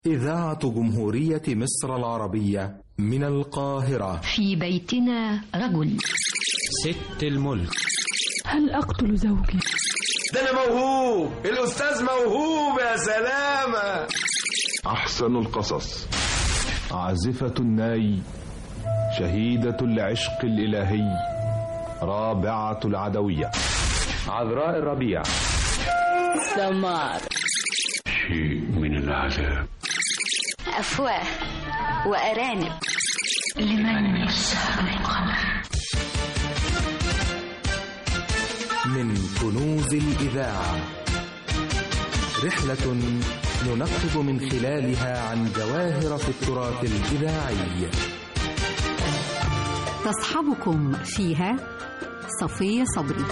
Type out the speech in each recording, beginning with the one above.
إذاعة جمهورية مصر العربية من القاهرة في بيتنا رجل ست الملك هل أقتل زوجي؟ ده أنا موهوب الأستاذ موهوب يا سلامة أحسن القصص عازفة الناي شهيدة العشق الإلهي رابعة العدوية عذراء الربيع سمار شيء من العذاب أفواه وأرانب لمن يسهر القمر من كنوز الإذاعة رحلة ننقب من خلالها عن جواهر في التراث الإذاعي تصحبكم فيها صفية صبري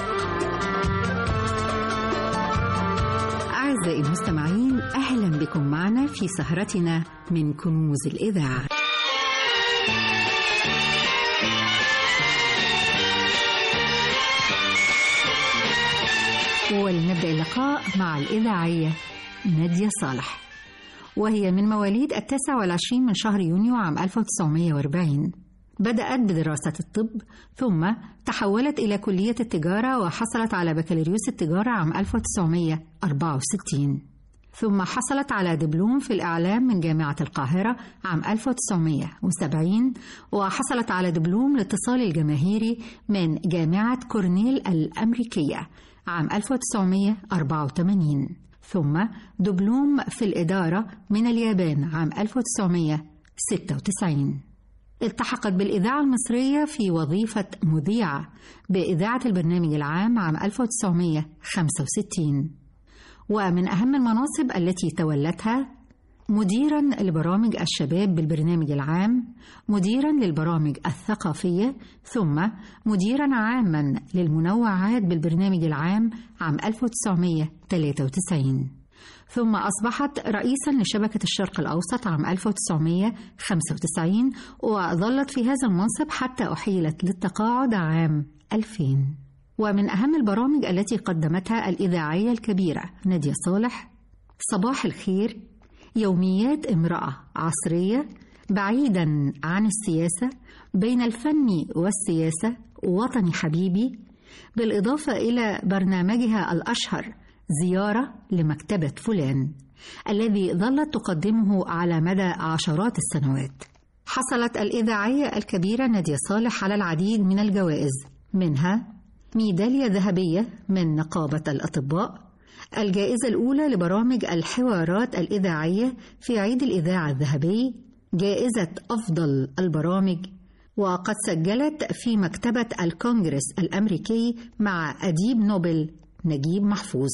أعزائي المستمعين أهلا بكم معنا في سهرتنا من كنوز الإذاعة ولنبدأ اللقاء مع الإذاعية نادية صالح وهي من مواليد التاسع والعشرين من شهر يونيو عام 1940 بدأت بدراسة الطب ثم تحولت إلى كلية التجارة وحصلت على بكالوريوس التجارة عام 1964 ثم حصلت على دبلوم في الإعلام من جامعة القاهرة عام 1970 وحصلت على دبلوم الاتصال الجماهيري من جامعة كورنيل الأمريكية عام 1984 ثم دبلوم في الإدارة من اليابان عام 1996 التحقت بالإذاعة المصرية في وظيفة مذيعة بإذاعة البرنامج العام عام 1965 ومن أهم المناصب التي تولتها مديرا لبرامج الشباب بالبرنامج العام مديرا للبرامج الثقافية ثم مديرا عاما للمنوعات بالبرنامج العام عام 1993 ثم أصبحت رئيسا لشبكة الشرق الأوسط عام 1995 وظلت في هذا المنصب حتى أحيلت للتقاعد عام 2000 ومن أهم البرامج التي قدمتها الإذاعية الكبيرة نادية صالح صباح الخير يوميات امرأة عصرية بعيدا عن السياسة بين الفن والسياسة وطني حبيبي بالإضافة إلى برنامجها الأشهر زيارة لمكتبة فلان الذي ظلت تقدمه على مدى عشرات السنوات حصلت الإذاعية الكبيرة نادية صالح على العديد من الجوائز منها ميدالية ذهبية من نقابة الأطباء الجائزة الأولى لبرامج الحوارات الإذاعية في عيد الإذاعة الذهبي جائزة أفضل البرامج وقد سجلت في مكتبة الكونغرس الأمريكي مع أديب نوبل نجيب محفوظ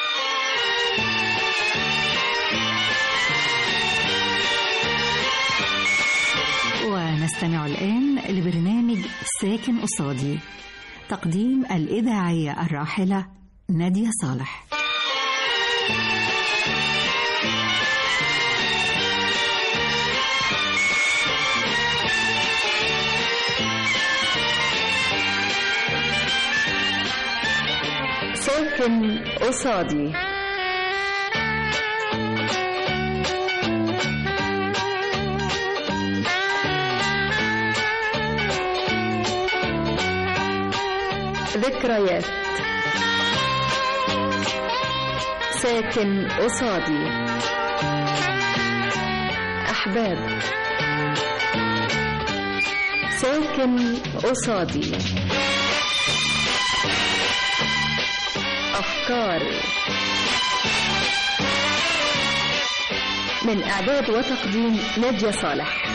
ونستمع الآن لبرنامج ساكن قصادي تقديم الإذاعية الراحلة نادية صالح ساكن قصادي ذكريات ساكن قصادي أحباب ساكن قصادي أفكار من إعداد وتقديم نادية صالح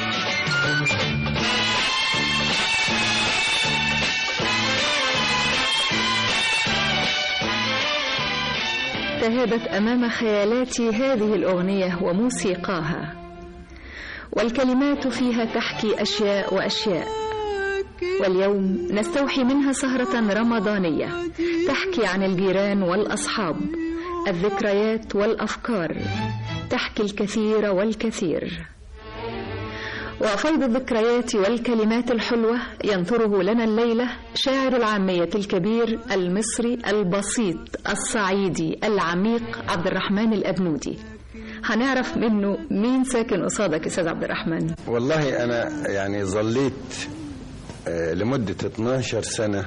تهابت أمام خيالاتي هذه الأغنية وموسيقاها والكلمات فيها تحكي أشياء وأشياء واليوم نستوحي منها سهرة رمضانية تحكي عن الجيران والأصحاب الذكريات والأفكار تحكي الكثير والكثير وفيض الذكريات والكلمات الحلوة ينثره لنا الليلة شاعر العامية الكبير المصري البسيط الصعيدي العميق عبد الرحمن الأبنودي هنعرف منه مين ساكن قصادك استاذ عبد الرحمن والله انا يعني ظليت آه لمده 12 سنه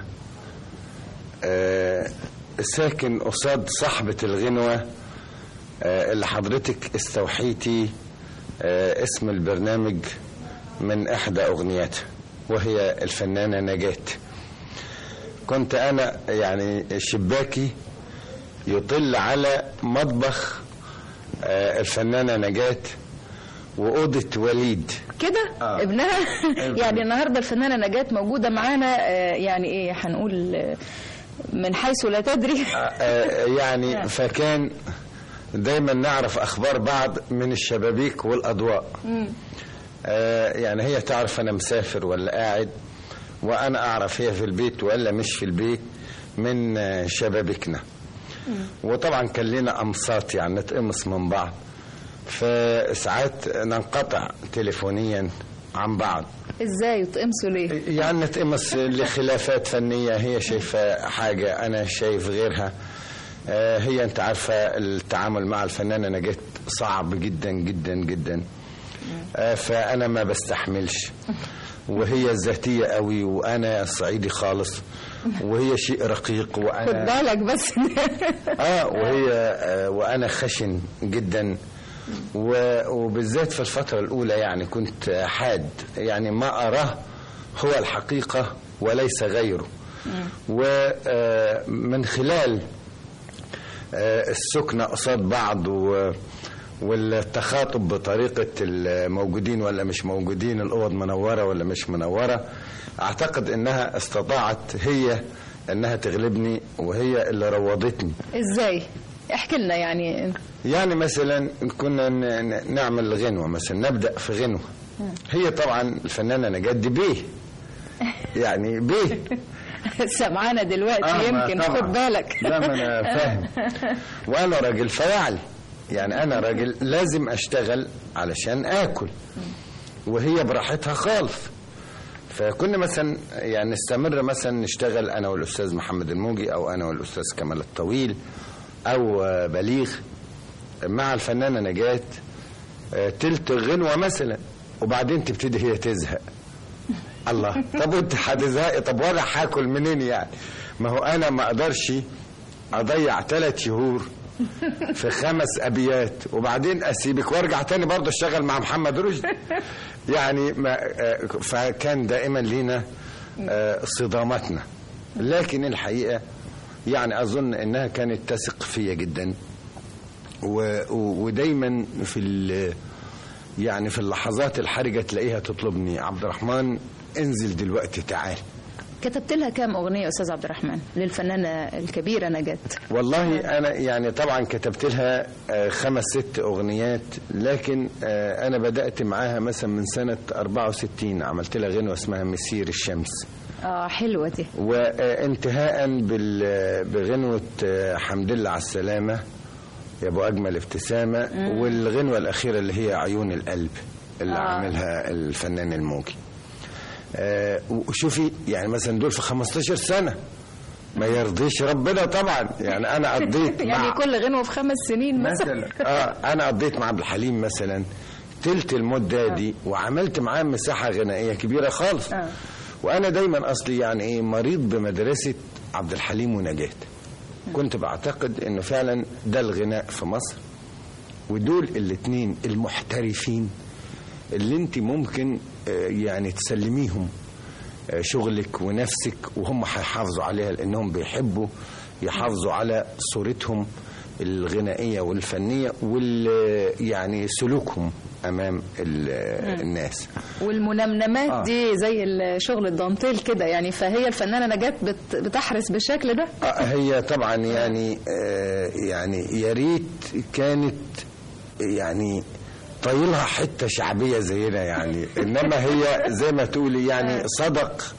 آه ساكن قصاد صاحبه الغنوه آه اللي حضرتك استوحيتي اسم البرنامج من احدى اغنياتها وهي الفنانه نجاه كنت انا يعني شباكي يطل على مطبخ الفنانه نجاه واوضه وليد كده آه. ابنها يعني النهارده الفنانه نجاه موجوده معانا يعني ايه هنقول من حيث لا تدري يعني فكان دايما نعرف اخبار بعض من الشبابيك والاضواء آه يعني هي تعرف انا مسافر ولا قاعد وانا اعرف هي في البيت ولا مش في البيت من آه شبابيكنا وطبعا كان لنا امصات يعني نتقمص من بعض فساعات ننقطع تليفونيا عن بعض ازاي تقمصوا ليه يعني نتقمص لخلافات فنيه هي شايفه حاجه انا شايف غيرها آه هي انت عارفه التعامل مع الفنانه نجاة صعب جدا جدا جدا آه فانا ما بستحملش وهي ذاتيه قوي وانا صعيدي خالص وهي شيء رقيق وانا خد بالك بس اه وهي آه وانا خشن جدا وبالذات في الفتره الاولى يعني كنت حاد يعني ما اراه هو الحقيقه وليس غيره ومن خلال السكنة قصاد بعض و والتخاطب بطريقة الموجودين ولا مش موجودين الأوض منورة ولا مش منورة أعتقد أنها استطاعت هي أنها تغلبني وهي اللي روضتني إزاي؟ احكي لنا يعني يعني مثلا كنا نعمل غنوة مثلا نبدأ في غنوة هي طبعا الفنانة نجاة دي بيه يعني بيه سمعانا دلوقتي آه يمكن طبعا. خد بالك لا ما انا فاهم وانا راجل فيعلي يعني انا راجل لازم اشتغل علشان اكل وهي براحتها خالص فكنا مثلا يعني نستمر مثلا نشتغل انا والاستاذ محمد الموجي او انا والاستاذ كمال الطويل او بليغ مع الفنانه نجاه تلت غنوه مثلا وبعدين تبتدي هي تزهق الله طب انت هتزهقي طب وانا هاكل منين يعني ما هو انا ما اقدرش اضيع ثلاث شهور في خمس ابيات وبعدين اسيبك وارجع تاني برضه اشتغل مع محمد رشدي يعني ما فكان دائما لينا صداماتنا لكن الحقيقه يعني اظن انها كانت تثق فيا جدا ودايما في يعني في اللحظات الحرجه تلاقيها تطلبني عبد الرحمن انزل دلوقتي تعال كتبت لها كام اغنيه استاذ عبد الرحمن للفنانه الكبيره نجاة والله انا يعني طبعا كتبت لها خمس ست اغنيات لكن انا بدات معاها مثلا من سنه 64 عملت لها غنوه اسمها مسير الشمس اه حلوه دي وانتهاء بغنوه حمد لله على السلامه يا ابو اجمل ابتسامه مم. والغنوه الاخيره اللي هي عيون القلب اللي آه. عاملها الفنان الموجي آه وشوفي يعني مثلا دول في 15 سنه ما يرضيش ربنا طبعا يعني انا قضيت يعني مع كل غنوه في خمس سنين مثلا, مثلا اه انا قضيت مع عبد الحليم مثلا تلت المده آه. دي وعملت معاه مساحه غنائيه كبيره خالص آه. وانا دايما اصلي يعني ايه مريض بمدرسه عبد الحليم ونجاه كنت بعتقد انه فعلا ده الغناء في مصر ودول الاثنين المحترفين اللي انت ممكن يعني تسلميهم شغلك ونفسك وهم هيحافظوا عليها لانهم بيحبوا يحافظوا على صورتهم الغنائيه والفنيه وال يعني سلوكهم امام الناس والمنمنمات آه. دي زي الشغل الدانتيل كده يعني فهي الفنانه نجاة بت بتحرس بالشكل ده آه هي طبعا يعني آه يعني يا ريت كانت يعني طايلها حته شعبيه زينا يعني انما هي زي ما تقولي يعني صدق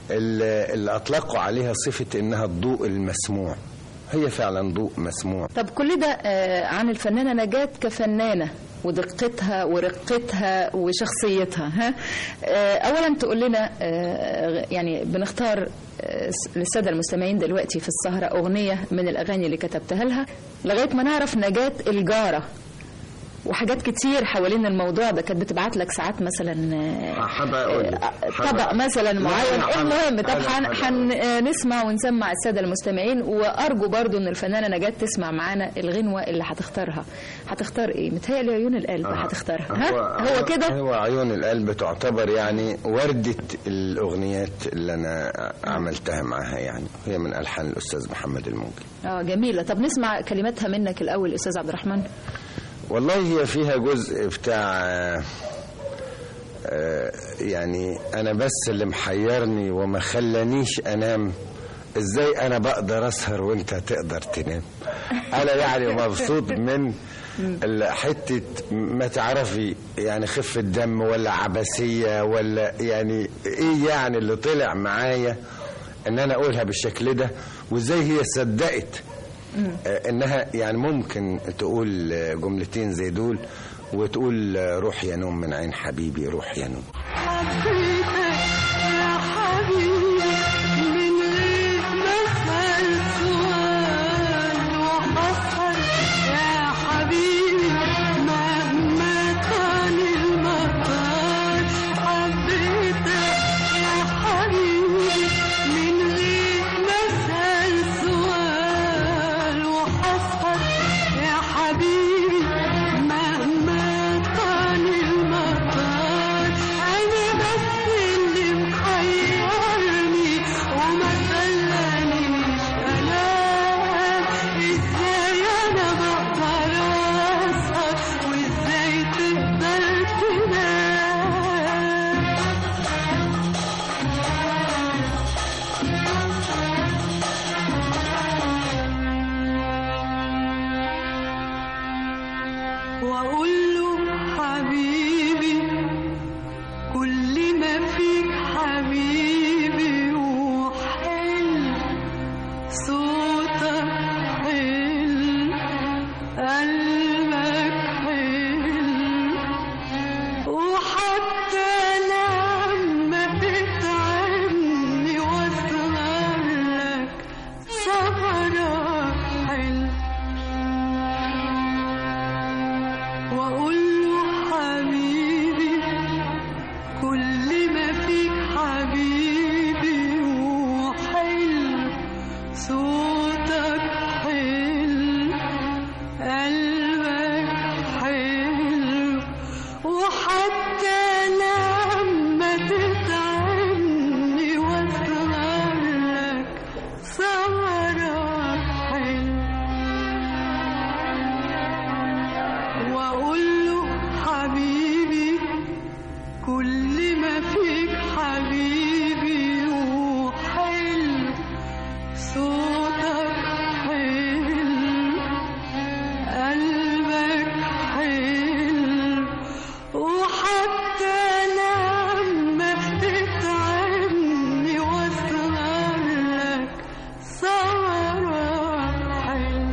اللي اطلقوا عليها صفه انها الضوء المسموع هي فعلا ضوء مسموع طب كل ده عن الفنانه نجاة كفنانه ودقتها ورقتها وشخصيتها ها اولا تقول لنا يعني بنختار للساده المستمعين دلوقتي في السهره اغنيه من الاغاني اللي كتبتها لها لغايه ما نعرف نجاة الجاره وحاجات كتير حوالين الموضوع ده كانت بتبعت لك ساعات مثلا هبقى اقول لك. طبق هبقى- مثلا لا، معين لا، المهم طب هبقى- هن- هبقى- هنسمع ونسمع الساده المستمعين وارجو برضو ان الفنانه نجاة تسمع معانا الغنوه اللي هتختارها هتختار ايه متهيألي عيون القلب آه. هتختارها ها هو كده هو عيون القلب تعتبر يعني وردة الأغنيات اللي أنا عملتها معاها يعني هي من ألحان الأستاذ محمد الموجي اه جميله طب نسمع كلماتها منك الاول استاذ عبد الرحمن والله هي فيها جزء بتاع آه، آه، يعني أنا بس اللي محيرني وما خلانيش أنام ازاي انا بقدر اسهر وانت تقدر تنام انا يعني مبسوط من ال- حته ما تعرفي يعني خفه دم ولا عبثيه ولا يعني ايه يعني اللي طلع معايا ان انا اقولها بالشكل ده وازاي هي صدقت آه، انها يعني ممكن تقول آه، جملتين زي دول وتقول آه، روح يا نوم من عين حبيبي روح يا نوم يا حبيبي من غير ما اسال سؤال وحصل يا حبيبي مهما كان المطار حبيتك يا حبيبي من غير ما اسال سؤال وحصل يا حبيبي مهما كان المطار انا بس اللي محيرني وما خلانيش انام ازاي انا بقدر اسهر وازاي تقدر تنام واقول له حبيبي كل ما فيك حبيبي وحلو صوتك حلو قلبك حلو وحتى لما تتعبني واسهر لك سهرك حلو واقول له حبيبي كل ما فيك حبيبي وحلو صوتك حلو قلبك حلو وحتى لما تتعبني واسهر لك سهرك حلو واقول له حبيبي كل ما فيك حبيبي وحلو صوتك حلو قلبك حلو وحتى لما تتعبني واسهر لك سهرك حلو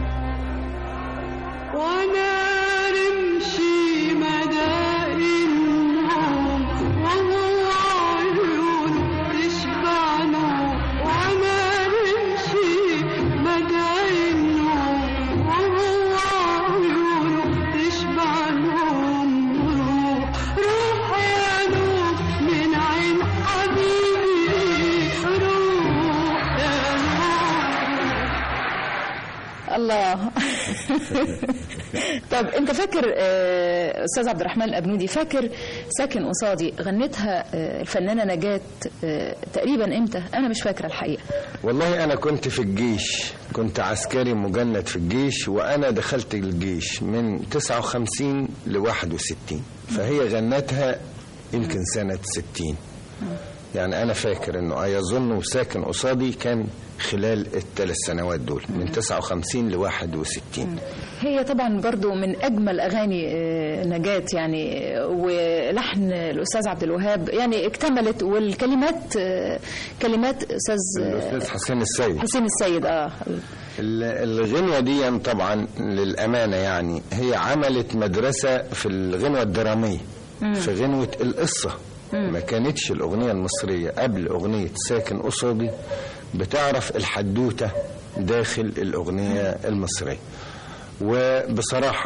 وانا رمشي مدى النوم وهو عيونه تشبع نوم وانا رمشي مدى النوم وهو عيونه تشبع نوم روح روح يا نوم من عين حبيبي روح يا نوم الله طب انت فاكر آه، استاذ عبد الرحمن الابنودي فاكر ساكن قصادي غنتها آه، الفنانه نجاة آه، تقريبا امتى انا مش فاكره الحقيقه والله أنا كنت في الجيش كنت عسكري مجند في الجيش وأنا دخلت الجيش من 59 ل 61 فهي غنتها يمكن سنة 60 يعني أنا فاكر إنه يظن وساكن قصادي كان خلال الثلاث سنوات دول من 59 ل 61 هي طبعا برضو من اجمل اغاني آه، نجاة يعني آه، ولحن الاستاذ عبد الوهاب يعني اكتملت والكلمات آه، كلمات استاذ آه، الأستاذ حسين السيد حسين السيد اه ال- الغنوة دي طبعا للأمانة يعني هي عملت مدرسة في الغنوة الدرامية مم. في غنوة القصة ما كانتش الأغنية المصرية قبل أغنية ساكن قصادي بتعرف الحدوتة داخل الأغنية المصرية وبصراحة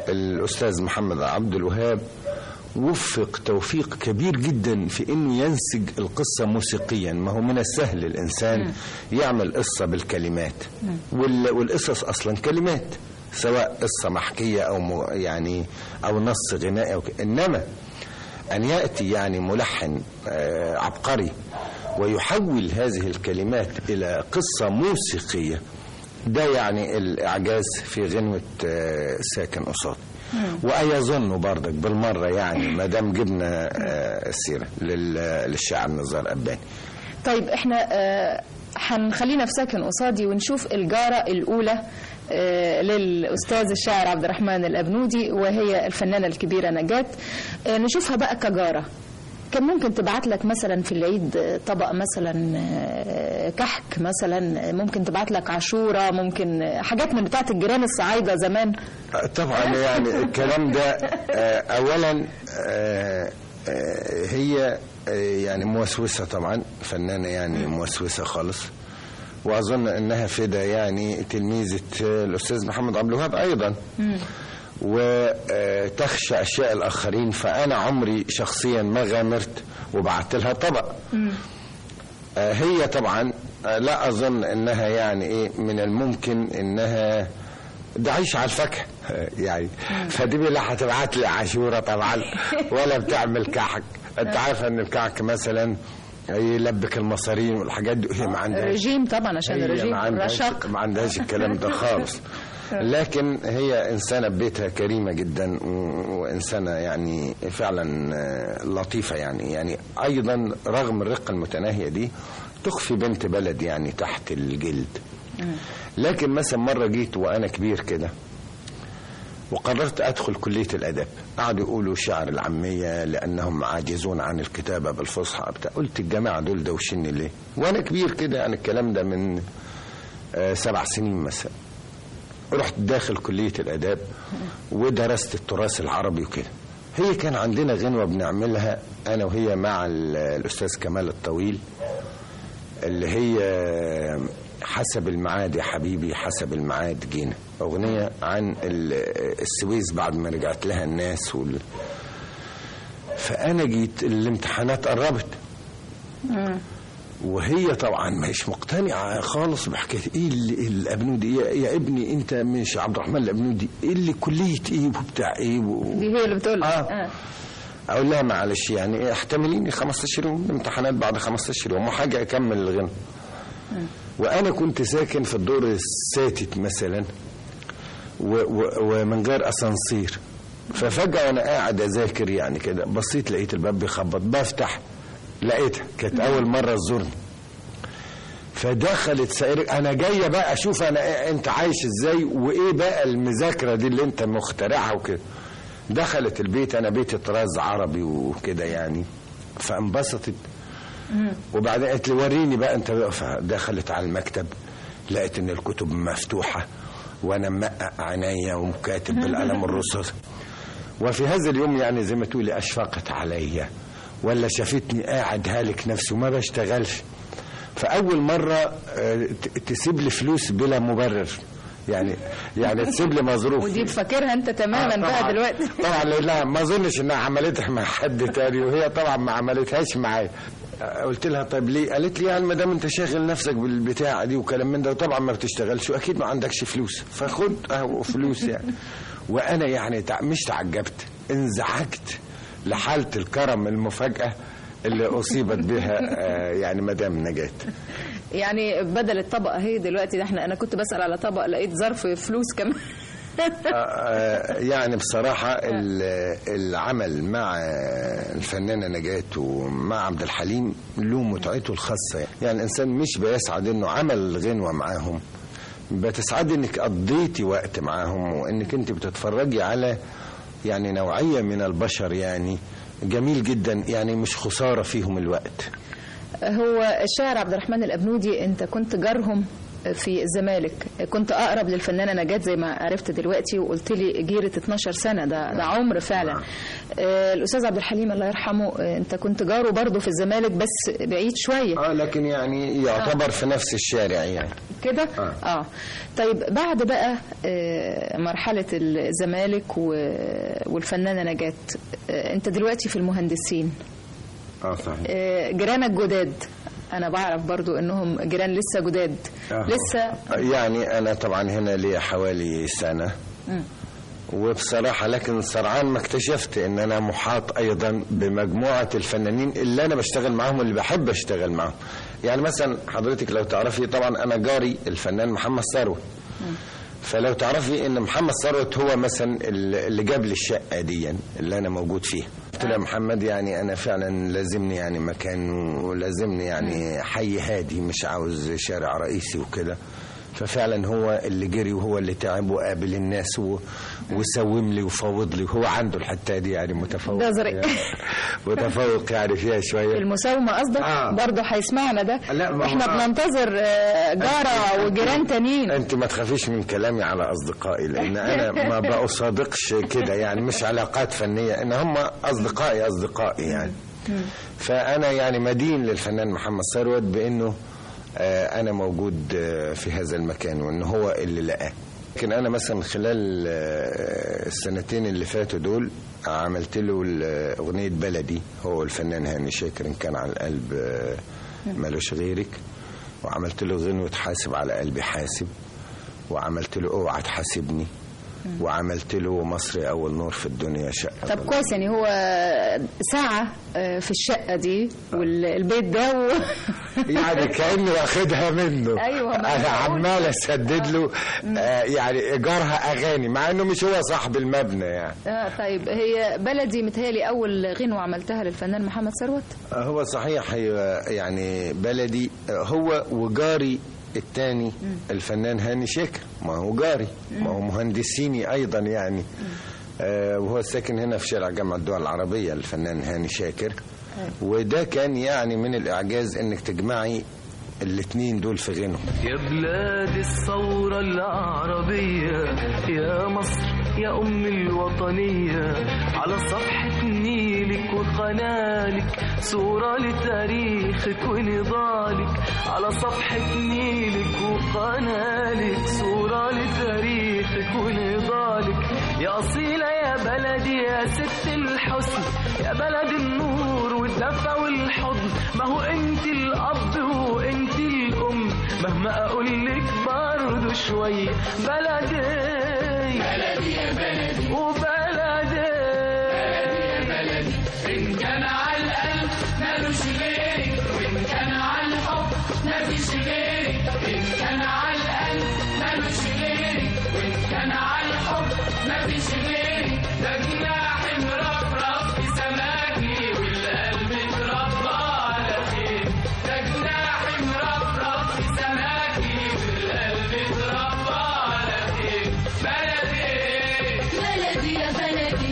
الأستاذ محمد عبد الوهاب وفق توفيق كبير جدا في انه ينسج القصه موسيقيا ما هو من السهل الانسان يعمل قصه بالكلمات وال- والقصص اصلا كلمات سواء قصه محكيه او م- يعني او نص غنائي أو ك- انما ان ياتي يعني ملحن آه، عبقري ويحول هذه الكلمات الى قصه موسيقيه ده يعني الاعجاز في غنوه آه، ساكن قصاد وأيظن بردك بالمرة يعني ما دام جبنا آه، السيرة لل- للشاعر نزار أباني طيب احنا آه، هنخلينا في ساكن قصادي ونشوف الجارة الأولى آه، للأستاذ الشاعر عبد الرحمن الأبنودي وهي الفنانة الكبيرة نجاة آه، نشوفها بقى كجارة كان ممكن تبعت لك مثلا في العيد آه، طبق مثلا آه، كحك مثلا آه، ممكن تبعت لك عاشورة ممكن آه، حاجات من بتاعت الجيران الصعايدة زمان آه، طبعا يعني الكلام ده آه، أولا آه، آه، هي آه، يعني موسوسة طبعا فنانة يعني موسوسة خالص وأظن أنها فدا يعني تلميذة آه، الأستاذ محمد عبد الوهاب أيضا وتخشى أشياء الآخرين فأنا عمري شخصيا ما غامرت وبعت لها طبق آه، هي طبعا آه، لا أظن أنها يعني إيه من الممكن أنها ده عيش على الفاكهة آه، يعني فدي لا هتبعت لي عاشورة طبعا ولا بتعمل كعك أنت عارفة أن الكعك مثلا يلبك المصارين والحاجات دي هي ما عندهاش رجيم طبعا عشان هي الرجيم ما عندهاش رشاق ما عندهاش الكلام ده خالص لكن هي إنسانة بيتها كريمة جدا و- وإنسانة يعني فعلا آه، لطيفة يعني يعني أيضا رغم الرقة المتناهية دي تخفي بنت بلد يعني تحت الجلد لكن مثلا مرة جيت وأنا كبير كده وقررت أدخل كلية الأدب قعدوا يقولوا شعر العامية لأنهم عاجزون عن الكتابة بالفصحى بتاع قلت الجماعة دول دوشني ليه وأنا كبير كده يعني الكلام ده من آه، سبع سنين مثلا رحت داخل كلية الآداب ودرست التراث العربي وكده هي كان عندنا غنوة بنعملها أنا وهي مع ال- الأستاذ كمال الطويل اللي هي حسب الميعاد يا حبيبي حسب الميعاد جينا أغنية عن ال- السويس بعد ما رجعت لها الناس وال... فأنا جيت الامتحانات قربت وهي طبعا مش مقتنعة خالص بحكاية ايه اللي إيه الابنودي يا, يا ابني انت مش عبد الرحمن الابنودي ايه اللي كلية ايه وبتاع ايه و... دي هي اللي بتقول آه. آه. اقول لها معلش يعني احتمليني 15 يوم الامتحانات بعد 15 يوم وحاجة اكمل الغنى وانا كنت ساكن في الدور الساتت مثلا و و ومن غير اسانسير ففجأة وانا قاعد اذاكر يعني كده بصيت لقيت الباب بيخبط بفتح لقيتها كانت اول مرة تزورني فدخلت سائر انا جايه بقى اشوف انا إيه انت عايش ازاي وايه بقى المذاكره دي اللي انت مخترعها وكده دخلت البيت انا بيتي طراز عربي وكده يعني فانبسطت وبعدين قالت لي وريني بقى انت بقى فدخلت على المكتب لقيت ان الكتب مفتوحه وانا مقع عينيا وكاتب بالقلم الرصاص وفي هذا اليوم يعني زي ما تقولي اشفقت عليا ولا شافتني قاعد هالك نفسي وما بشتغلش فاول مره آه، ت- تسيب لي فلوس بلا مبرر يعني يعني تسيب لي مظروف ودي فاكرها انت تماما آه، بقى طبعاً. دلوقتي طبعا لا ما اظنش انها عملتها مع حد تاني وهي طبعا ما عملتهاش معايا آه، قلت لها طيب ليه قالت لي يعني ما دام انت شاغل نفسك بالبتاع دي وكلام من ده وطبعا ما بتشتغلش واكيد ما عندكش فلوس فخد اهو فلوس يعني وانا يعني تع- مش تعجبت انزعجت لحاله الكرم المفاجاه اللي اصيبت بها آه، يعني مدام نجاه يعني بدل الطبق اهي دلوقتي ده احنا انا كنت بسأل على طبق لقيت ظرف فلوس كمان آه، يعني بصراحة ال- العمل مع الفنانة نجاة ومع عبد الحليم له متعته الخاصة يعني الإنسان مش بيسعد إنه عمل غنوة معاهم بتسعد إنك قضيتي وقت معاهم وإنك أنت بتتفرجي على يعني نوعية من البشر يعني جميل جدا يعني مش خسارة فيهم الوقت هو الشاعر عبد الرحمن الأبنودي أنت كنت جارهم في الزمالك كنت اقرب للفنانه نجاة زي ما عرفت دلوقتي وقلت لي جيره 12 سنه ده ده عمر فعلا آه، الاستاذ عبد الحليم الله يرحمه آه، انت كنت جاره برضه في الزمالك بس بعيد شويه اه لكن يعني يعتبر في نفس الشارع يعني كده آه. اه طيب بعد بقى آه، مرحله الزمالك و- والفنانه نجاة آه، انت دلوقتي في المهندسين اه صحيح آه، جيرانك جداد انا بعرف برضو انهم جيران لسه جداد آه. لسه يعني انا طبعا هنا لي حوالي سنه مم. وبصراحه لكن سرعان ما اكتشفت ان انا محاط ايضا بمجموعه الفنانين اللي انا بشتغل معاهم واللي بحب اشتغل معاهم يعني مثلا حضرتك لو تعرفي طبعا انا جاري الفنان محمد ثروت فلو تعرفي ان محمد ثروت هو مثلا اللي جاب لي الشقه دي اللي انا موجود فيها قلت له يا محمد يعني انا فعلا لازمني يعني مكان ولازمني يعني حي هادي مش عاوز شارع رئيسي وكده ففعلا هو اللي جري وهو اللي تعب وقابل الناس و... وسوم لي وفوض لي وهو عنده الحته دي يعني متفوق ده زرق. يعني متفوق يعني فيها شويه في المساومه قصدك آه. برضه هيسمعنا ده لا، ما هو- احنا آه. بننتظر آه، جاره وجيران تانيين انت ما تخافيش من كلامي على اصدقائي لان انا ما بصادقش كده يعني مش علاقات فنيه ان هم اصدقائي اصدقائي يعني فانا يعني مدين للفنان محمد ثروت بانه آه، انا موجود آه، في هذا المكان وان هو اللي لقاه لكن انا مثلا خلال آه، السنتين اللي فاتوا دول عملت له ال- اغنيه بلدي هو الفنان هاني شاكر ان كان على القلب آه، ملوش غيرك وعملت له غنوة حاسب على قلبي حاسب وعملت له اوعى تحاسبني وعملت له مصري اول نور في الدنيا شقه طب كويس يعني هو ساعة آه، في الشقة دي والبيت ده و... يعني كاني واخدها منه أيوة، ما انا أنا بقول. عمال اسدد له آه يعني ايجارها اغاني مع انه مش هو صاحب المبنى يعني آه طيب هي بلدي متهيألي أول غنوة عملتها للفنان محمد ثروت آه، هو صحيح هي يعني بلدي آه، هو وجاري الثاني الفنان هاني شاكر ما هو جاري ما هو مهندسيني ايضا يعني آه، وهو ساكن هنا في شارع جامعة الدول العربية الفنان هاني شاكر وده كان يعني من الإعجاز إنك تجمعي الاثنين دول في غنى يا بلاد الثورة العربية يا مصر يا أم الوطنية على صفحة نيلك وقنالك صورة لتاريخك ونضالك على صفحة نيلك وقنالك صورة لتاريخك ونضالك يا أصيلة يا بلدي يا ست الحسن يا بلد النور والدفى والحضن ما هو انت الأب وانت الأم مهما أقول لك برضه شوية بلدي بلدي يا بلدي وبلدي بلدي يا بلدي إن كان على القلب مالوش غيرك وإن كان على الحب مفيش غيرك إن كان على القلب مالوش غيرك وإن كان على الحب مفيش غيرك ده جناح مرفرف في سماكي والقلب اتربى على خير ده جناح مرفرف في سماكي والقلب اتربى على خير بلدي بلدي يا بلدي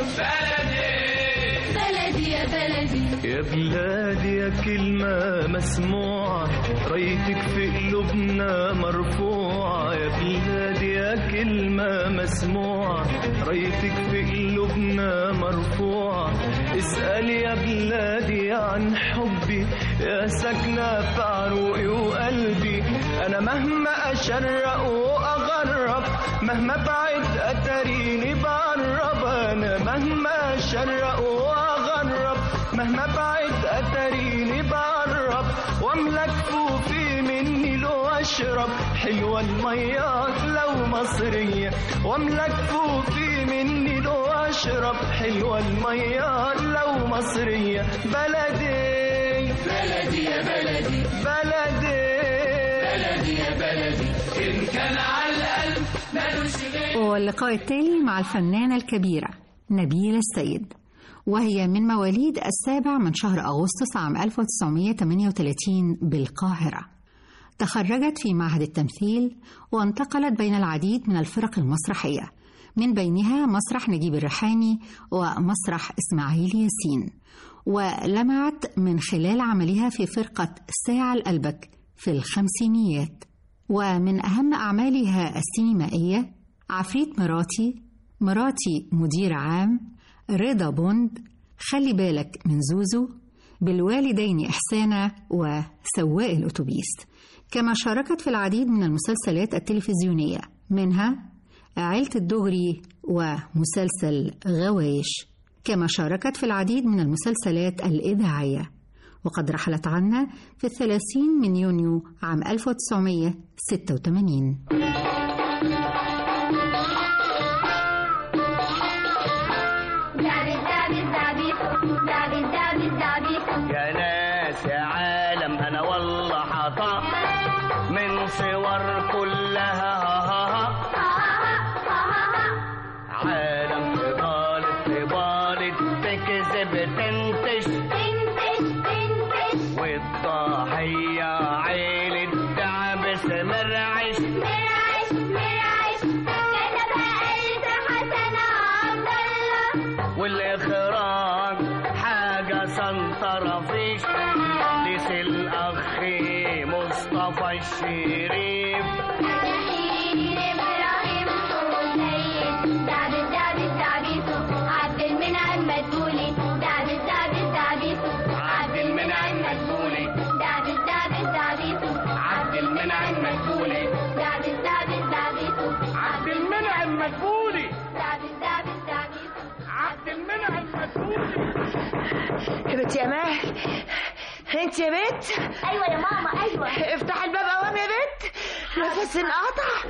بلدي بلدي يا بلدي يا بلادي يا كلمة مسموعة رايتك في قلوبنا مرفوعة يا بلادي يا كلمة مسموعة رايتك في قلوبنا مرفوعة اسأل يا بلادي عن حبي يا ساكنة في عروقي وقلبي أنا مهما أشرق وأغرب مهما بعد أتريني بقرب أنا مهما أشرق وأغرب مهما بعد أتريني بقرب واملك فوفي مني لو أشرب حلوة الميات لو مصرية واملك فوفي مني لو أشرب حلوة الميات لو مصرية بلدي بلدي يا بلدي بلدي بلدي يا بلدي إن كان على القلب مالوش غير واللقاء التالي مع الفنانة الكبيرة نبيلة السيد وهي من مواليد السابع من شهر أغسطس عام 1938 بالقاهرة تخرجت في معهد التمثيل وانتقلت بين العديد من الفرق المسرحية من بينها مسرح نجيب الريحاني ومسرح إسماعيل ياسين ولمعت من خلال عملها في فرقة ساعة الألبك في الخمسينيات ومن أهم أعمالها السينمائية عفريت مراتي مراتي مدير عام رضا بوند خلي بالك من زوزو بالوالدين إحسانا وسواق الأتوبيس كما شاركت في العديد من المسلسلات التلفزيونية منها عيلة الدغري ومسلسل غوايش كما شاركت في العديد من المسلسلات الإذاعية وقد رحلت عنا في الثلاثين من يونيو عام 1986 يا ناس يا عالم انا والله حطا من صور كلها ها ها ها عالم طبالة طبالة تكذب تنتش والضحية عيلة دعبس مرعش والإخراج حاجة سنطرة فيش ليس الأخ مصطفى الشريف عبد المنعم مدبولي عبد المنعم مدبولي عبد المنعم مدبولي عبد المنعم مدبولي يا بنت يا مال انت يا بنت ايوه يا ماما ايوه افتح الباب قوام يا بنت نفس انقطع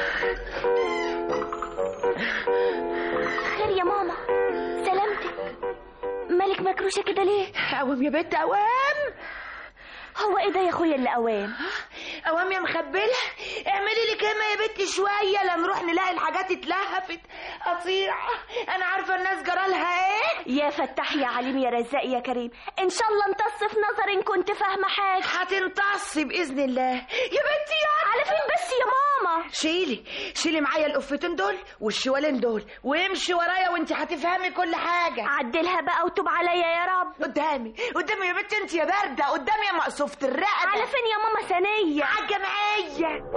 خير يا ماما سلامتك مالك مكروشه كده ليه قوام يا بنت قوام هو ايه ده يا اخويا اللي قوام قوام يا مخبله اعملي لي كلمه يا بنت شويه لا نروح نلاقي الحاجات اتلهفت قطيع انا عارفه الناس جرالها ايه يا فتاح يا عليم يا رزاق يا كريم ان شاء الله امتص في نظري ان كنت فاهمه حاجه هتمتصي باذن الله يا بنتي يا على فين بس يا ماما شيلي شيلي معايا القفتين دول والشوالين دول وامشي ورايا وانت هتفهمي كل حاجه عدلها بقى وتوب عليا يا رب قدامي قدامي يا بنتي انت يا بارده قدامي يا مقصوفه الرقبه على فين يا ماما ثانيه عالجمعيه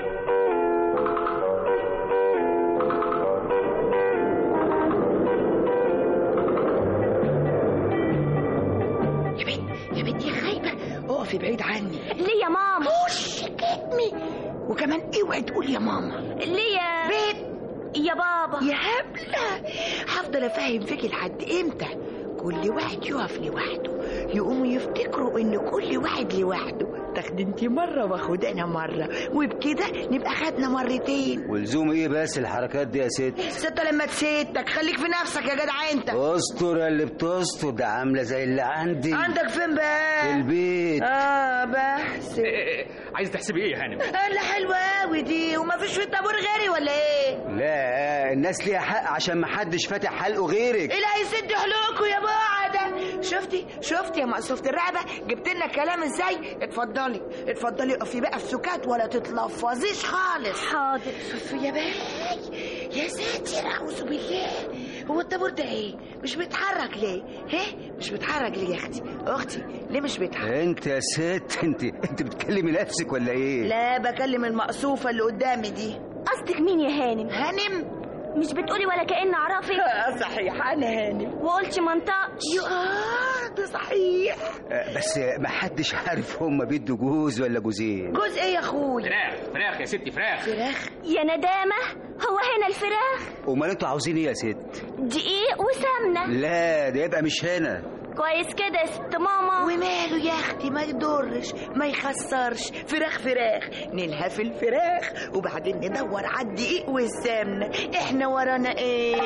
يا بنت يا بنت يا خايبه اقفي بعيد عني ليه يا ماما وش كتمي وكمان اوعي تقول يا ماما ليه يا بيت يا بابا يا هبله هفضل افهم فيكي لحد امتى كل واحد يقف لوحده يقوموا يفتكروا ان كل واحد لوحده تاخد انت مره واخد انا مره وبكده نبقى خدنا مرتين ولزوم ايه بس الحركات دي يا ست ست لما تسيتك خليك في نفسك يا جدع انت استر يا اللي بتستر ده عامله زي اللي عندي عندك فين بقى في البيت اه بحسب عايز تحسبي ايه يا هانم لا حلوه قوي دي وما فيش في الطابور غيري ولا ايه لا الناس ليها حق عشان ما حدش فاتح حلقه غيرك ايه اللي هيسد حلوكوا يا بعدة شفتي شفتي يا مقصوفة الرقبة جبت لنا الكلام ازاي اتفضلي اتفضلي اقفي بقى في سكات ولا تتلفظيش خالص حاضر شوفي يا باي يا ساتر اعوذ بالله هو الطابور ده ايه مش بيتحرك ليه ها مش بيتحرك ليه يا اختي اختي ليه مش بيتحرك انت يا ست انت انت بتكلمي نفسك ولا ايه لا بكلم المقصوفة اللي قدامي دي قصدك مين يا هانم هانم مش بتقولي ولا كأن اعرفك صحيح انا هانم وقلتي منطقش يا ده صحيح آه، بس ما حدش عارف هم بيدوا جوز ولا جوزين جوز ايه يا اخوي فراخ فراخ يا ستي فراخ فراخ يا ندامة هو هنا الفراخ امال انتوا عاوزين ايه يا ست دقيق وسمنة لا ده يبقى مش هنا كويس كده يا ست ماما وماله يا اختي ما يضرش ما يخسرش فراخ فراخ نلهف الفراخ وبعدين ندور على الدقيق والسمنه احنا ورانا ايه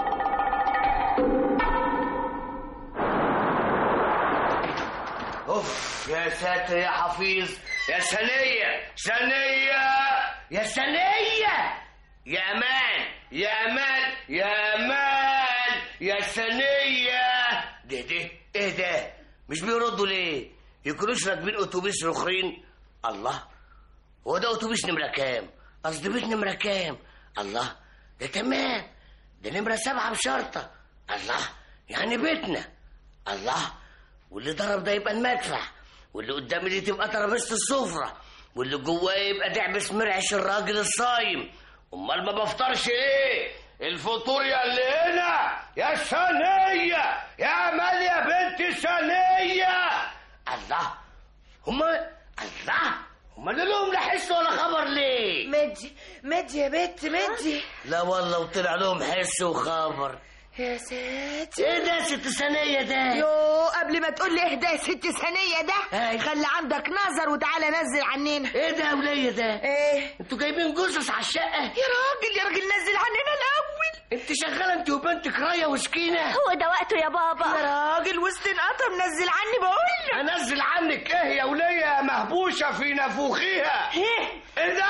اوف يا ساتر يا حفيظ يا سنية سنية يا سنية يا امان يا امان يا امان يا سنية ده ده ايه ده مش بيردوا ليه يكونوش راكبين اتوبيس رخرين الله هو ده اتوبيس نمرة كام قصدي بيت نمرة كام الله ده تمام ده نمرة سبعة بشرطة الله يعني بيتنا الله واللي ضرب ده يبقى المدفع واللي قدامي دي تبقى ترابيزة السفرة واللي جواه يبقى دعبس مرعش الراجل الصايم امال ما بفطرش ايه الفطور يا اللي هنا يا ثانية يا امال يا بنت ثانية الله هما الله هما لهم لا حس ولا خبر ليه مدي مدي يا بنت مدي لا والله وطلع لهم حس وخبر يا ساتر ايه ده ست ثانية ده يو قبل ما تقول لي اهدى يا ست ثانية ده أي. خلي عندك نظر وتعالى نزل عننا ايه ده يا ولية ده ايه انتوا جايبين جثث على الشقة يا راجل يا راجل نزل عننا الاول انت شغالة انت وبنتك راية وسكينة هو ده وقته يا بابا يا راجل وسط انقطم نزل عني بقول لك انزل عنك ايه يا ولية مهبوشة في نافوخيها ايه ايه ده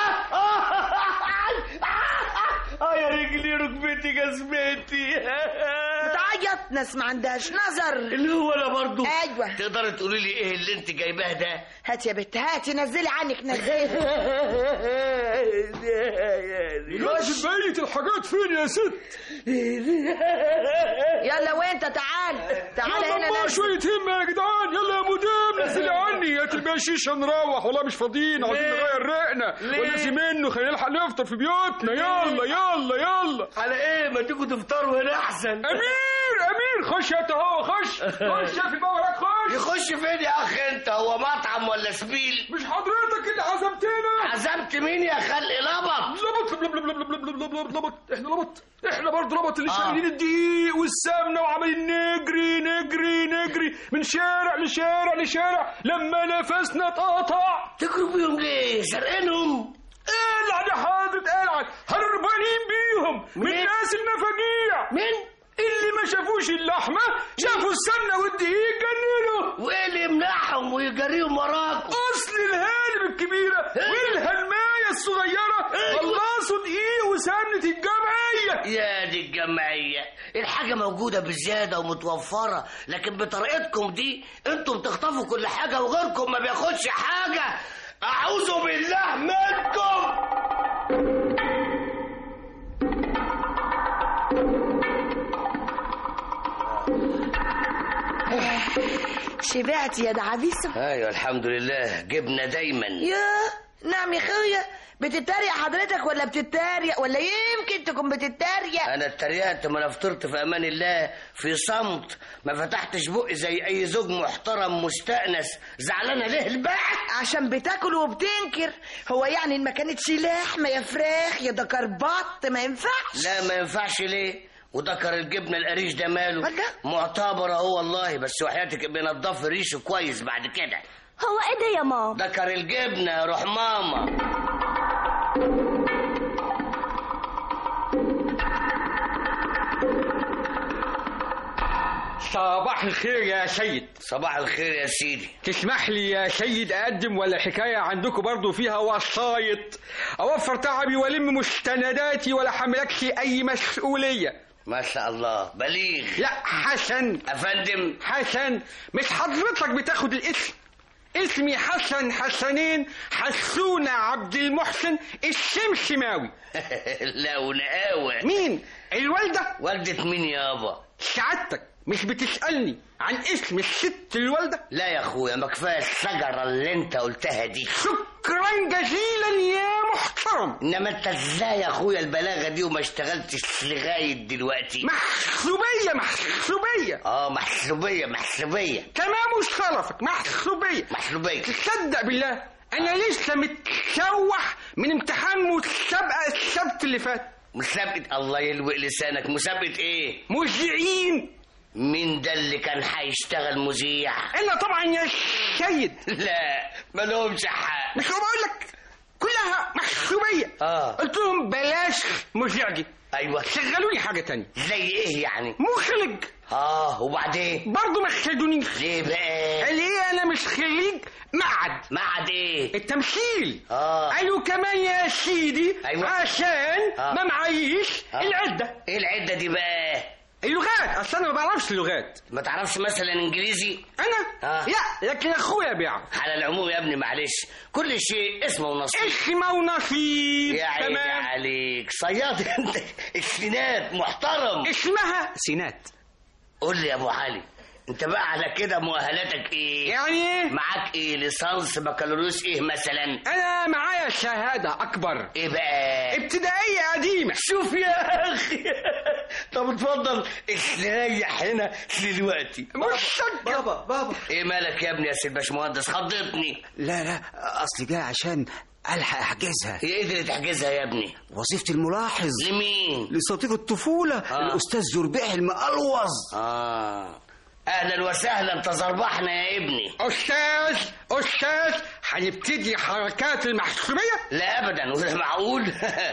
اه يا رجلي ركبتي جزمتي بتعيط ناس ما عندهاش نظر اللي هو انا برضو ايوه تقدري تقولي لي ايه اللي انت جايباه ده هات يا بت هاتي نزلي عنك نزلي خش بقية الحاجات فين يا ست يلا وانت تعال تعال يلا هنا بقى نزل شوية همة يا جدعان يلا يا مدام نزلي عني يا تبقى شيشة نروح والله مش فاضيين عايزين ليه؟ نغير رقنا ليه؟ ونسي منه خلينا نلحق نفطر في بيوتنا يلا يلا يلا على ايه ما تيجوا تفطروا هنا احسن امير امير خش يا هو خش خش يا في بقى وراك خش يخش فين يا اخ انت هو مطعم ولا سبيل مش حضرتك اللي عزمتنا عزمت مين يا خلق لبط لبط لبط لبط لبط لبط لبط لبط احنا لبط احنا برضه لبط اللي آه. شايلين الدقيق والسمنه وعمالين نجري نجري نجري من شارع لشارع لشارع لما نفسنا اتقطع تجروا بيهم ليه سرقينهم العب يا حضرة العب هربانين بيهم من مين؟ ناس المفاجيع مين اللي ما شافوش اللحمه شافوا السمنه والدقيق جننوا وايه اللي يمنعهم ويجريهم وراكم اصل الهالب الكبيره والهلمايه الصغيره خلصوا دقيق وسمنه الجمعيه يا دي الجمعية الحاجة موجودة بزيادة ومتوفرة لكن بطريقتكم دي انتم بتخطفوا كل حاجة وغيركم ما بياخدش حاجة أعوذ بالله منكم شبعت يا دعابيسه ايوه الحمد لله جبنا دايما يا نعم يا خويا بتتريق حضرتك ولا بتتريق ولا يمكن تكون بتتريق انا اتريقت ما انا فطرت في امان الله في صمت ما فتحتش بقي زي اي زوج محترم مستأنس زعلانه ليه البعث عشان بتاكل وبتنكر هو يعني إن ما كانتش لحمه يا فراخ يا دكر بط ما ينفعش لا ما ينفعش ليه وذكر الجبنه القريش ده ماله ولا؟ معتبر اهو والله بس وحياتك بنضف ريشه كويس بعد كده هو ايه ده يا ماما ذكر الجبنه يا روح ماما صباح الخير يا سيد صباح الخير يا سيدي تسمح لي يا سيد أقدم ولا الحكاية عندكم برضو فيها وسايط أوفر تعبي وألم مستنداتي ولا حملكش أي مسؤولية ما شاء الله بليغ لا حسن افندم حسن مش حضرتك بتاخد الاسم اسمي حسن حسنين حسونة عبد المحسن الشمشماوي لا ونقاوة مين الوالدة والدة مين يابا سعادتك مش بتسألني عن اسم الست الوالدة لا يا اخويا ما كفايه الشجره اللي انت قلتها دي شكرا جزيلا يا محترم انما انت ازاي يا اخويا البلاغه دي وما اشتغلتش لغايه دلوقتي محسوبية محسوبية اه محسوبيه محسوبيه تمام شرفك محسوبية محسوبيه تصدق بالله انا لسه متشوح من امتحان مسابقة السبت اللي فات مسابقه الله يلوق لسانك مسابقه ايه مذيعين مين ده اللي كان هيشتغل مذيع انا طبعا يا سيد لا مالهمش حق مش هو بقول لك كلها محسوبية اه قلت لهم بلاش مذيع دي ايوه شغلوني حاجة تانية زي ايه يعني مخرج اه وبعدين برضه ما خدونيش ليه بقى ليه انا مش خريج معهد معهد ايه التمثيل اه قالوا كمان يا سيدي أيوة. عشان آه. ما معيش آه. العدة ايه العده دي بقى اللغات اصل انا ما بعرفش اللغات ما تعرفش مثلا انجليزي انا آه. لا لكن اخويا بيعرف على العموم يا ابني معلش كل شيء اسمه ونصيب اسمه ونصيب يا عيني تمام عليك صياد انت السنات محترم اسمها سينات قول لي يا ابو علي انت بقى على كده مؤهلاتك ايه يعني ايه معاك ايه ليسانس بكالوريوس ايه مثلا انا معايا شهاده اكبر ايه بقى ابتدائيه قديمه شوف يا اخي طب اتفضل استريح هنا دلوقتي مش بابا بابا ايه مالك يا ابني يا سيد باشمهندس خضتني لا لا اصل جاي عشان الحق احجزها هي ايه اللي تحجزها يا ابني وظيفه الملاحظ لمين لصديق الطفوله آه. الاستاذ زربيح المقلوظ اه اهلا وسهلا تزربحنا يا ابني استاذ استاذ هنبتدي حركات المحسوبيه لا ابدا وده معقول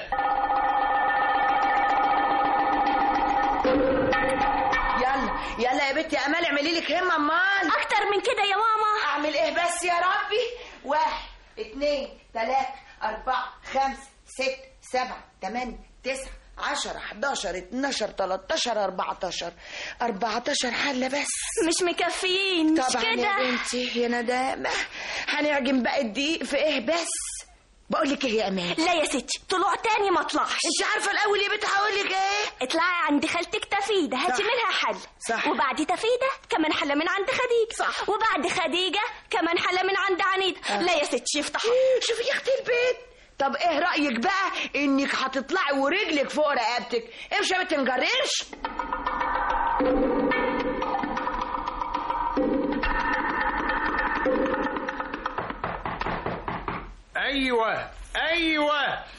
يلا يلا يا بنتي يا امال اعملي لك همه امال اكتر من كده يا ماما اعمل ايه بس يا ربي واحد اتنين تلاتة اربعة خمسة ست سبعة تمانية تسعة عشرة حداشر اتناشر تلاتاشر اربعتاشر اربعتاشر حلة بس مش مكفيين مش طبعا كده يا بنتي يا ندامة هنعجن بقى الدقيق في ايه بس بقول لك ايه يا امان لا يا ستي طلوع تاني ما اطلعش انت عارفه الاول يا بنت هقول لك ايه اطلعي عند خالتك تفيده هاتي صح. منها حل صح. وبعد تفيده كمان حله من عند خديجه صح. وبعد خديجه كمان حله من عند عنيد آه. لا يا ستي افتحوا شوفي يا اختي البيت طب ايه رايك بقى انك هتطلعي ورجلك فوق رقبتك امشي ما تنجررش ايوه ايوه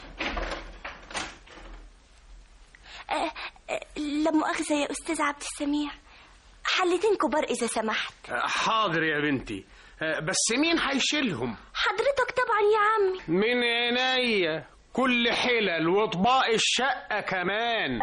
آه، آه، لا مؤاخذه يا استاذ عبد السميع حلتين كبار اذا سمحت حاضر يا بنتي آه، بس مين هيشيلهم حضرتك طبعا يا عمي من عينيا كل حلل واطباق الشقة كمان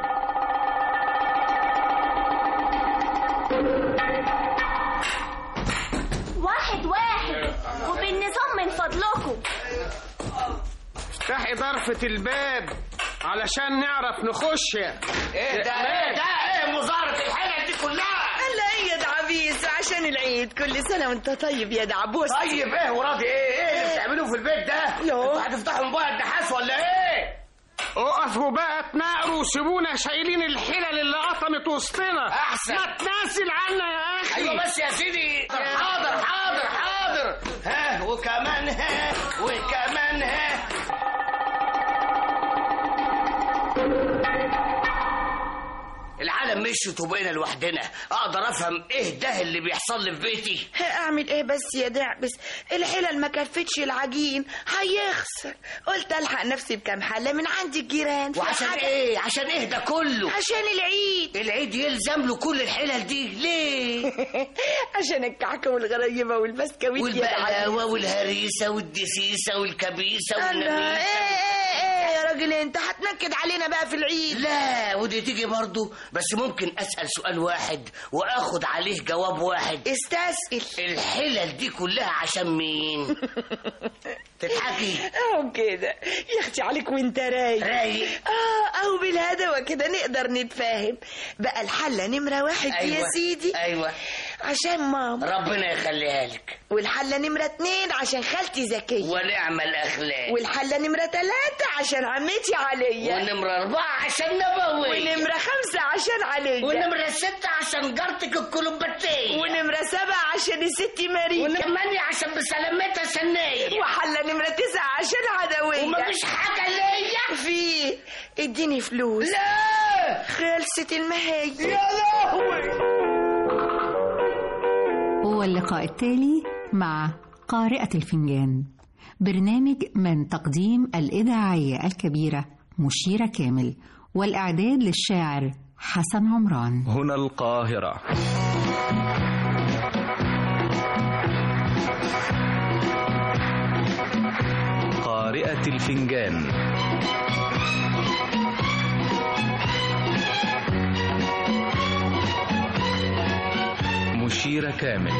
واحد واحد وبالنظام من فضلكم افتحي ضرفة الباب علشان نعرف نخش ايه ده ايه ده ايه مظاهرة الحلل دي كلها هلا ايه يا دعبيس عشان العيد كل سنه وانت طيب يا دعبوس طيب ايه وراضي ايه ايه اللي بتعملوه في البيت ده يو. انتوا هتفتحوا موبايل النحاس ولا ايه اقفوا بقى تناقروا وسيبونا شايلين الحلل اللي قطمت وسطنا أحسن. ما تناسل عنا يا اخي ايوه بس يا سيدي حاضر حاضر حاضر ها وكمان ها وكمان ها العالم مشيت وبقينا لوحدنا اقدر افهم ايه ده اللي بيحصل لي في بيتي اعمل ايه بس يا دعبس الحلل ما كفتش العجين هيخسر قلت الحق نفسي بكام حله من عند الجيران وعشان حاجة- ايه عشان ايه ده كله عشان العيد العيد يلزم له كل الحلل دي ليه عشان الكعكه والغريبه والبسكويت يا دعبس. والبقلاوه والهريسه والدسيسه والكبيسه الله ايه والنبيسه ايه ايه يا راجل انت هتنكد علينا بقى في العيد لا ودي تيجي برضو بس ممكن اسال سؤال واحد واخد عليه جواب واحد استسئل الحلل دي كلها عشان مين تضحكي اهو كده يا اختي عليك وانت رايق رايق اه اهو بالهدوة كده نقدر نتفاهم بقى الحلة نمرة واحد يا أيوة. سيدي ايوه عشان ماما ربنا يخليها لك والحلة نمرة اتنين عشان خالتي زكية ونعم الاخلاق والحلة نمرة تلاتة عشان عمتي عليا ونمرة أربعة عشان نبوي ونمرة خمسة عشان عليا ونمرة ستة عشان جارتك الكلوباتية ونمرة سبعة عشان الست ماريكا وثمانية عشان بسلامتها سنية وحلة نمرة تسعة عشان عدوية ومفيش حاجة ليا في اديني فلوس لا خلصت المهاجر يا لهوي واللقاء التالي مع قارئة الفنجان برنامج من تقديم الإذاعية الكبيرة مشيرة كامل والإعداد للشاعر حسن عمران هنا القاهرة قارئة الفنجان مشيرة كامل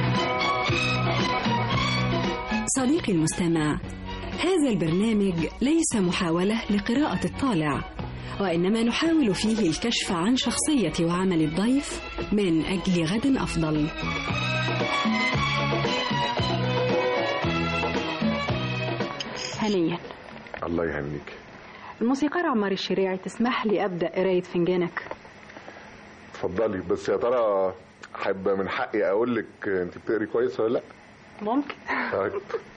صديقي المستمع هذا البرنامج ليس محاولة لقراءة الطالع وإنما نحاول فيه الكشف عن شخصية وعمل الضيف من أجل غد أفضل هنيا الله يهنيك الموسيقار عمار الشريعي تسمح لي أبدأ قراية فنجانك اتفضلي بس يا ترى حابه من حقي اقول لك انت بتقري كويس ولا لا ممكن طيب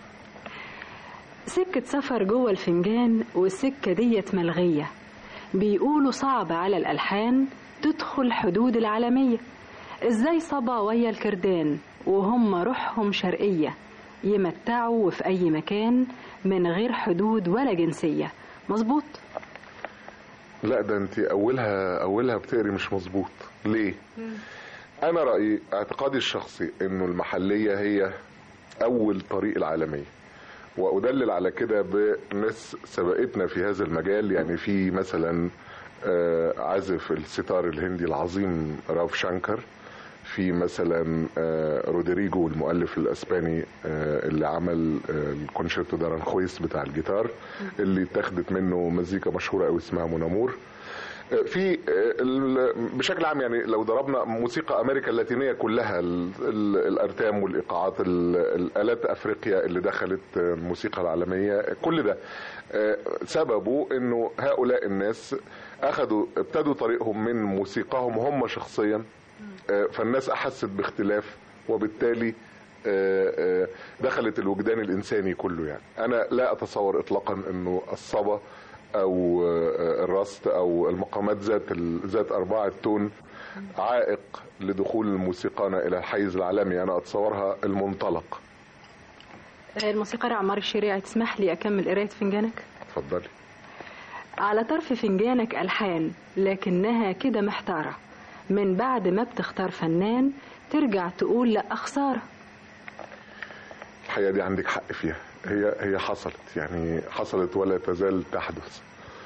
سكة سفر جوه الفنجان والسكة ديت ملغية بيقولوا صعب على الألحان تدخل حدود العالمية ازاي صبا ويا الكردان وهم روحهم شرقية يمتعوا في أي مكان من غير حدود ولا جنسية مظبوط لا ده انت اولها اولها بتقري مش مظبوط ليه انا رايي اعتقادي الشخصي انه المحليه هي اول طريق العالميه وادلل على كده بناس سبقتنا في هذا المجال يعني في مثلا آه، عازف الستار الهندي العظيم راف شانكر في مثلا آه، رودريجو المؤلف الاسباني آه، اللي عمل آه، الكونشيرتو دارانخويس بتاع الجيتار اللي اتاخدت منه مزيكا مشهوره قوي اسمها مونامور آه، في آه، ال- بشكل عام يعني لو ضربنا موسيقى امريكا اللاتينيه كلها ال- ال- الارتام والايقاعات ال- الالات افريقيا اللي دخلت آه، الموسيقى العالميه كل ده آه، سببه انه هؤلاء الناس اخذوا ابتدوا طريقهم من موسيقاهم هم شخصيا آه، فالناس احست باختلاف وبالتالي آه، آه، دخلت الوجدان الانساني كله يعني انا لا اتصور اطلاقا انه الصبا او آه، الرست او المقامات ذات ال- ذات اربعه تون عائق لدخول موسيقانا الى الحيز العالمي انا اتصورها المنطلق الموسيقار عمار الشريعي تسمح لي أكمل قراية فنجانك اتفضلي على طرف فنجانك ألحان لكنها كده محتارة من بعد ما بتختار فنان ترجع تقول لا خسارة الحقيقه دي عندك حق فيها هي هي حصلت يعني حصلت ولا تزال تحدث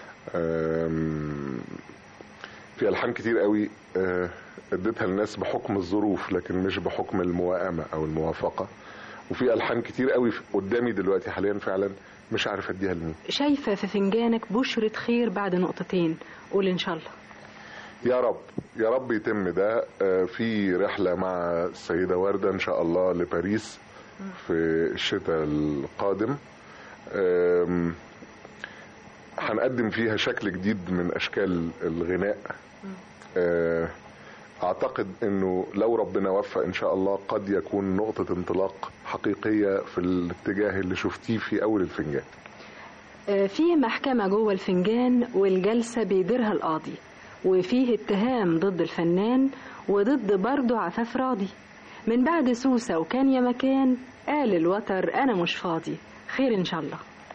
أم، في الحان كتير قوي أه، اديتها للناس بحكم الظروف لكن مش بحكم الموائمه او الموافقه وفي الحان كتير قوي قدامي دلوقتي حاليا فعلا مش عارف اديها لمين شايفة في فنجانك بشرة خير بعد نقطتين قول إن شاء الله يا رب يا رب يتم ده آه، في رحلة مع السيدة وردة إن شاء الله لباريس في الشتاء القادم آم، هنقدم فيها شكل جديد من أشكال الغناء آه، أعتقد أنه لو ربنا وفق إن شاء الله قد يكون نقطة انطلاق حقيقية في الاتجاه اللي شفتيه في أول الفنجان آه، في محكمة جوه الفنجان والجلسة بيديرها القاضي وفيه اتهام ضد الفنان وضد برضه عفاف راضي من بعد سوسة وكان يا مكان قال الوتر أنا مش فاضي خير إن شاء الله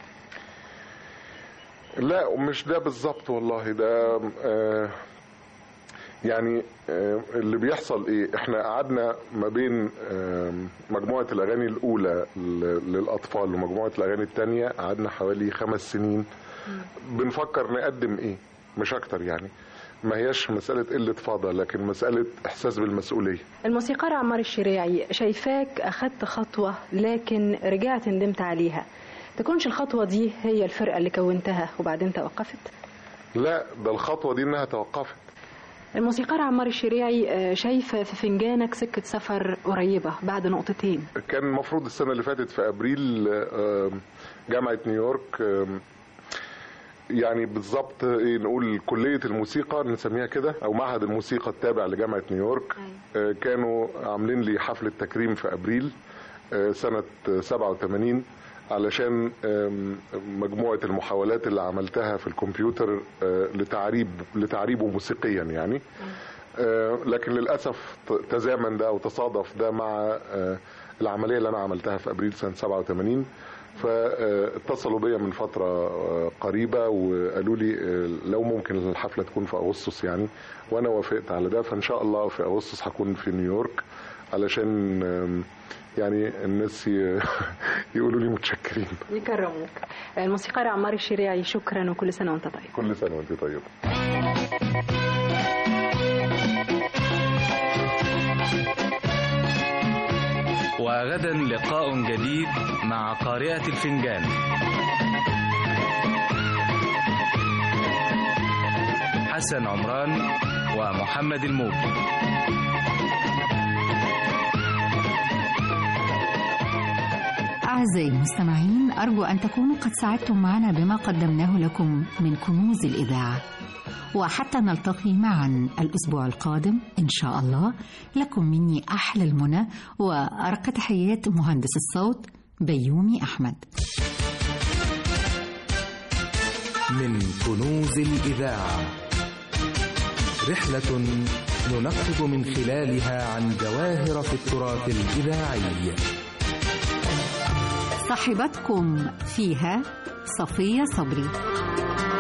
لا ومش ده بالظبط والله ده آه يعني آه اللي بيحصل ايه احنا قعدنا ما بين آه مجموعة الاغاني الاولى ل- للاطفال ومجموعة الاغاني التانية قعدنا حوالي خمس سنين بنفكر نقدم ايه مش اكتر يعني ما هياش مسألة قلة فاضة لكن مسألة احساس بالمسؤولية الموسيقار عمار الشريعي شايفاك أخدت خطوة لكن رجعت ندمت عليها تكونش الخطوة دي هي الفرقة اللي كونتها وبعدين توقفت لا ده الخطوة دي انها توقفت الموسيقار عمار الشريعي آه، شايفة في فنجانك سكة سفر قريبة بعد نقطتين كان المفروض السنة اللي فاتت في أبريل آم، جامعة نيويورك آم، يعني بالظبط ايه نقول كلية الموسيقى نسميها كده أو معهد الموسيقى التابع لجامعة نيويورك آه، كانوا عاملين لي حفلة تكريم في أبريل آه، سنة 87 علشان آم، مجموعة المحاولات اللي عملتها في الكمبيوتر آه، لتعريب لتعريبه موسيقيا يعني آه، لكن للاسف ت- تزامن ده او تصادف ده مع آه، العمليه اللي انا عملتها في ابريل سنه 87 فاتصلوا بيا من فتره آه، قريبه وقالوا لي آه، لو ممكن الحفله تكون في اغسطس يعني وانا وافقت على ده فان شاء الله في اغسطس هكون في نيويورك علشان آم، يعني الناس ي- يقولوا لي متشكرين يكرموك الموسيقار عمار الشريعي شكرا وكل سنة وانت طيب كل سنه وانت طيبه وغدا لقاء جديد مع قارئة الفنجان حسن عمران ومحمد الموجي أعزائي المستمعين أرجو أن تكونوا قد سعدتم معنا بما قدمناه لكم من كنوز الإذاعة وحتى نلتقي معا الأسبوع القادم إن شاء الله لكم مني أحلى المنى وأرق تحيات مهندس الصوت بيومي أحمد من كنوز الإذاعة رحلة ننقب من خلالها عن جواهر في التراث الإذاعي صاحبتكم فيها صفية صبري